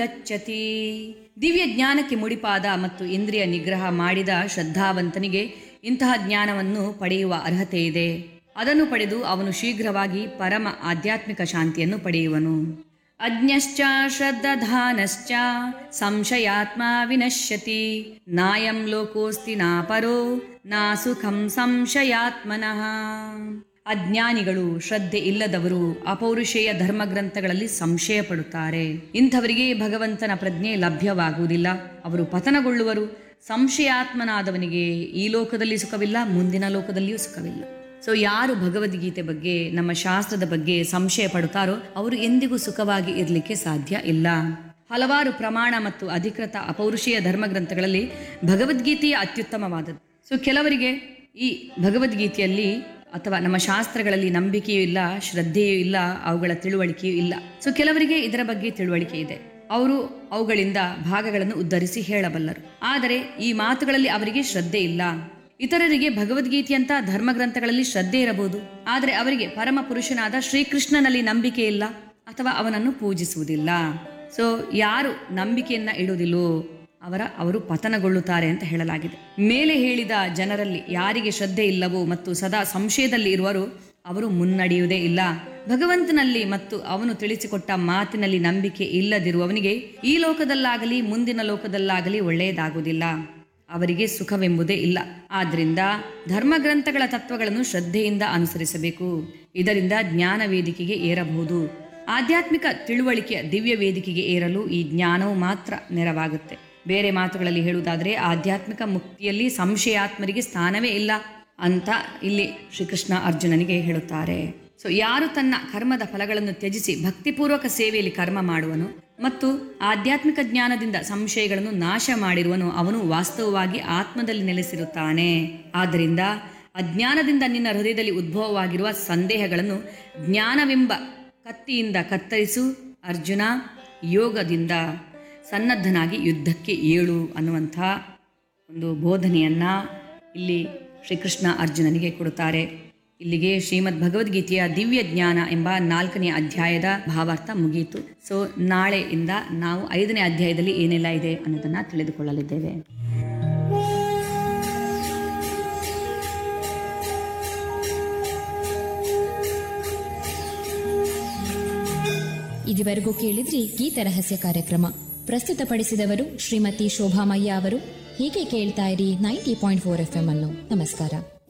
ಗಚ್ಚತಿ ದಿವ್ಯ ಜ್ಞಾನಕ್ಕೆ ಮುಡಿಪಾದ ಮತ್ತು ಇಂದ್ರಿಯ ನಿಗ್ರಹ ಮಾಡಿದ ಶ್ರದ್ಧಾವಂತನಿಗೆ ಇಂತಹ ಜ್ಞಾನವನ್ನು ಪಡೆಯುವ ಅರ್ಹತೆ ಇದೆ ಅದನ್ನು ಪಡೆದು ಅವನು ಶೀಘ್ರವಾಗಿ ಪರಮ ಆಧ್ಯಾತ್ಮಿಕ ಶಾಂತಿಯನ್ನು ಪಡೆಯುವನು ಅಜ್ಞಶ್ಚ ಶ್ರದ್ಧಾನಶ್ಚ ಸಂಶಯಾತ್ಮ ವಿನಶ್ಯತಿ ನಾಯಂ ಲೋಕೋಸ್ತಿ ನಾ ಪರೋ ನಾ ಸುಖಂ ಸಂಶಯಾತ್ಮನಃ ಅಜ್ಞಾನಿಗಳು ಶ್ರದ್ಧೆ ಇಲ್ಲದವರು ಅಪೌರುಷೇಯ ಧರ್ಮಗ್ರಂಥಗಳಲ್ಲಿ ಸಂಶಯ ಪಡುತ್ತಾರೆ ಇಂಥವರಿಗೆ ಭಗವಂತನ ಪ್ರಜ್ಞೆ ಲಭ್ಯವಾಗುವುದಿಲ್ಲ ಅವರು ಪತನಗೊಳ್ಳುವರು ಸಂಶಯಾತ್ಮನಾದವನಿಗೆ ಈ ಲೋಕದಲ್ಲಿ ಸುಖವಿಲ್ಲ ಮುಂದಿನ ಲೋಕದಲ್ಲಿಯೂ ಸುಖವಿಲ್ಲ ಸೊ ಯಾರು ಭಗವದ್ಗೀತೆ ಬಗ್ಗೆ ನಮ್ಮ ಶಾಸ್ತ್ರದ ಬಗ್ಗೆ ಸಂಶಯ ಪಡುತ್ತಾರೋ ಅವರು ಎಂದಿಗೂ ಸುಖವಾಗಿ ಇರಲಿಕ್ಕೆ ಸಾಧ್ಯ ಇಲ್ಲ ಹಲವಾರು ಪ್ರಮಾಣ ಮತ್ತು ಅಧಿಕೃತ ಅಪೌರುಷೇಯ ಧರ್ಮಗ್ರಂಥಗಳಲ್ಲಿ ಭಗವದ್ಗೀತೆಯ ಅತ್ಯುತ್ತಮವಾದದ್ದು ಸೊ ಕೆಲವರಿಗೆ ಈ ಭಗವದ್ಗೀತೆಯಲ್ಲಿ ಅಥವಾ ನಮ್ಮ ಶಾಸ್ತ್ರಗಳಲ್ಲಿ ನಂಬಿಕೆಯೂ ಇಲ್ಲ ಶ್ರದ್ಧೆಯೂ ಇಲ್ಲ ಅವುಗಳ ತಿಳುವಳಿಕೆಯೂ ಇಲ್ಲ ಸೊ ಕೆಲವರಿಗೆ ಇದರ ಬಗ್ಗೆ ತಿಳುವಳಿಕೆ ಇದೆ ಅವರು ಅವುಗಳಿಂದ ಭಾಗಗಳನ್ನು ಉದ್ಧರಿಸಿ ಹೇಳಬಲ್ಲರು ಆದರೆ ಈ ಮಾತುಗಳಲ್ಲಿ ಅವರಿಗೆ ಶ್ರದ್ಧೆ ಇಲ್ಲ ಇತರರಿಗೆ ಭಗವದ್ಗೀತೆಯಂತ ಧರ್ಮಗ್ರಂಥಗಳಲ್ಲಿ ಶ್ರದ್ಧೆ ಇರಬಹುದು ಆದರೆ ಅವರಿಗೆ ಪರಮ ಪುರುಷನಾದ ಶ್ರೀಕೃಷ್ಣನಲ್ಲಿ ನಂಬಿಕೆ ಇಲ್ಲ ಅಥವಾ ಅವನನ್ನು ಪೂಜಿಸುವುದಿಲ್ಲ ಸೊ ಯಾರು ನಂಬಿಕೆಯನ್ನ ಇಡುವುದಿಲ್ಲೋ ಅವರ ಅವರು ಪತನಗೊಳ್ಳುತ್ತಾರೆ ಅಂತ ಹೇಳಲಾಗಿದೆ ಮೇಲೆ ಹೇಳಿದ ಜನರಲ್ಲಿ ಯಾರಿಗೆ ಶ್ರದ್ಧೆ ಇಲ್ಲವೋ ಮತ್ತು ಸದಾ ಸಂಶಯದಲ್ಲಿ ಇರುವರೋ ಅವರು ಮುನ್ನಡೆಯುವುದೇ ಇಲ್ಲ ಭಗವಂತನಲ್ಲಿ ಮತ್ತು ಅವನು ತಿಳಿಸಿಕೊಟ್ಟ ಮಾತಿನಲ್ಲಿ ನಂಬಿಕೆ ಇಲ್ಲದಿರುವವನಿಗೆ ಈ ಲೋಕದಲ್ಲಾಗಲಿ ಮುಂದಿನ ಲೋಕದಲ್ಲಾಗಲಿ ಒಳ್ಳೆಯದಾಗುವುದಿಲ್ಲ ಅವರಿಗೆ ಸುಖವೆಂಬುದೇ ಇಲ್ಲ ಆದ್ರಿಂದ ಧರ್ಮಗ್ರಂಥಗಳ ತತ್ವಗಳನ್ನು ಶ್ರದ್ಧೆಯಿಂದ ಅನುಸರಿಸಬೇಕು ಇದರಿಂದ ಜ್ಞಾನ ವೇದಿಕೆಗೆ ಏರಬಹುದು ಆಧ್ಯಾತ್ಮಿಕ ತಿಳುವಳಿಕೆಯ ದಿವ್ಯ ವೇದಿಕೆಗೆ ಏರಲು ಈ ಜ್ಞಾನವು ಮಾತ್ರ ನೆರವಾಗುತ್ತೆ ಬೇರೆ ಮಾತುಗಳಲ್ಲಿ ಹೇಳುವುದಾದರೆ ಆಧ್ಯಾತ್ಮಿಕ ಮುಕ್ತಿಯಲ್ಲಿ ಸಂಶಯಾತ್ಮರಿಗೆ ಸ್ಥಾನವೇ ಇಲ್ಲ ಅಂತ ಇಲ್ಲಿ ಶ್ರೀಕೃಷ್ಣ ಅರ್ಜುನನಿಗೆ ಹೇಳುತ್ತಾರೆ ಸೊ ಯಾರು ತನ್ನ ಕರ್ಮದ ಫಲಗಳನ್ನು ತ್ಯಜಿಸಿ ಭಕ್ತಿಪೂರ್ವಕ ಸೇವೆಯಲ್ಲಿ ಕರ್ಮ ಮಾಡುವನು ಮತ್ತು ಆಧ್ಯಾತ್ಮಿಕ ಜ್ಞಾನದಿಂದ ಸಂಶಯಗಳನ್ನು ನಾಶ ಮಾಡಿರುವನು ಅವನು ವಾಸ್ತವವಾಗಿ ಆತ್ಮದಲ್ಲಿ ನೆಲೆಸಿರುತ್ತಾನೆ ಆದ್ದರಿಂದ ಅಜ್ಞಾನದಿಂದ ನಿನ್ನ ಹೃದಯದಲ್ಲಿ ಉದ್ಭವವಾಗಿರುವ ಸಂದೇಹಗಳನ್ನು ಜ್ಞಾನವೆಂಬ ಕತ್ತಿಯಿಂದ ಕತ್ತರಿಸು ಅರ್ಜುನ ಯೋಗದಿಂದ ಸನ್ನದ್ಧನಾಗಿ ಯುದ್ಧಕ್ಕೆ ಏಳು ಅನ್ನುವಂಥ ಒಂದು ಬೋಧನೆಯನ್ನ ಇಲ್ಲಿ ಶ್ರೀಕೃಷ್ಣ ಅರ್ಜುನನಿಗೆ ಕೊಡುತ್ತಾರೆ ಇಲ್ಲಿಗೆ ಶ್ರೀಮದ್ ಭಗವದ್ಗೀತೆಯ ದಿವ್ಯ ಜ್ಞಾನ ಎಂಬ ನಾಲ್ಕನೇ ಅಧ್ಯಾಯದ ಭಾವಾರ್ಥ ಮುಗಿಯಿತು ಸೊ ನಾಳೆಯಿಂದ ನಾವು ಐದನೇ ಅಧ್ಯಾಯದಲ್ಲಿ ಏನೆಲ್ಲ ಇದೆ ಅನ್ನೋದನ್ನ ತಿಳಿದುಕೊಳ್ಳಲಿದ್ದೇವೆ ಇದುವರೆಗೂ ಕೇಳಿದ್ರಿ ಗೀತ ರಹಸ್ಯ ಕಾರ್ಯಕ್ರಮ ಪ್ರಸ್ತುತಪಡಿಸಿದವರು ಶ್ರೀಮತಿ ಶೋಭಾಮಯ್ಯ ಅವರು ಹೀಗೆ ಕೇಳ್ತಾ ಇರಿ ninety point four F M ಅನ್ನು ನಮಸ್ಕಾರ